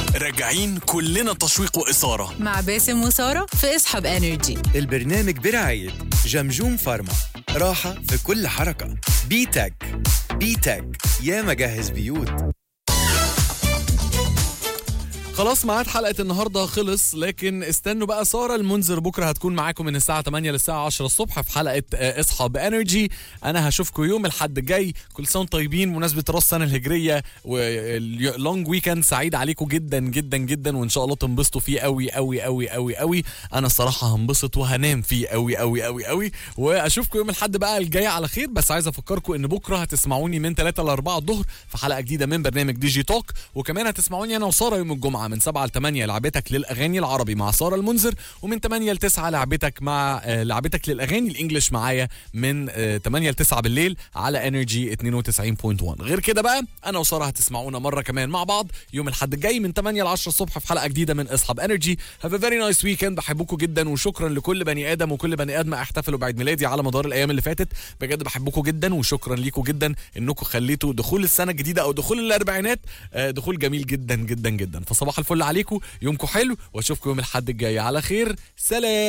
راجعين كلنا تشويق وإثارة مع باسم وسارة في اصحاب انرجي البرنامج برعاية جمجوم فارما راحة في كل حركة بيتك بيتك يا مجهز بيوت خلاص ميعاد حلقة النهاردة خلص لكن استنوا بقى سارة المنذر بكرة هتكون معاكم من الساعة 8 للساعة 10 الصبح في حلقة آه، اصحى بانرجي أنا هشوفكم يوم الحد الجاي كل سنة وانتم طيبين مناسبة راس السنة الهجرية ولونج ويكند سعيد عليكم جدا جدا جدا وإن شاء الله تنبسطوا فيه قوي قوي قوي قوي قوي أنا الصراحة هنبسط وهنام فيه قوي قوي قوي قوي وأشوفكم يوم الحد بقى الجاي على خير بس عايز أفكركم إن بكرة هتسمعوني من 3 ل 4 الظهر في حلقة جديدة من برنامج دي جي توك وكمان هتسمعوني أنا وسارة يوم الجمعة من 7 ل 8 لعبتك للأغاني العربي مع سارة المنذر ومن 8 ل 9 لعبتك مع آه، لعبتك للأغاني الإنجليش معايا من آه، 8 ل 9 بالليل على انرجي 92.1 غير كده بقى أنا وسارة هتسمعونا مرة كمان مع بعض يوم الحد الجاي من 8 ل 10 الصبح في حلقة جديدة من اصحاب انرجي هاف ا فيري نايس ويكند بحبكم جدا وشكرا لكل بني ادم وكل بني ادم احتفلوا بعيد ميلادي على مدار الايام اللي فاتت بجد بحبكم جدا وشكرا ليكم جدا انكم خليتوا دخول السنه الجديده او دخول الاربعينات آه، دخول جميل جدا جدا جدا فصباح الفل عليكم يومكم حلو واشوفكم يوم الاحد الجاي على خير سلام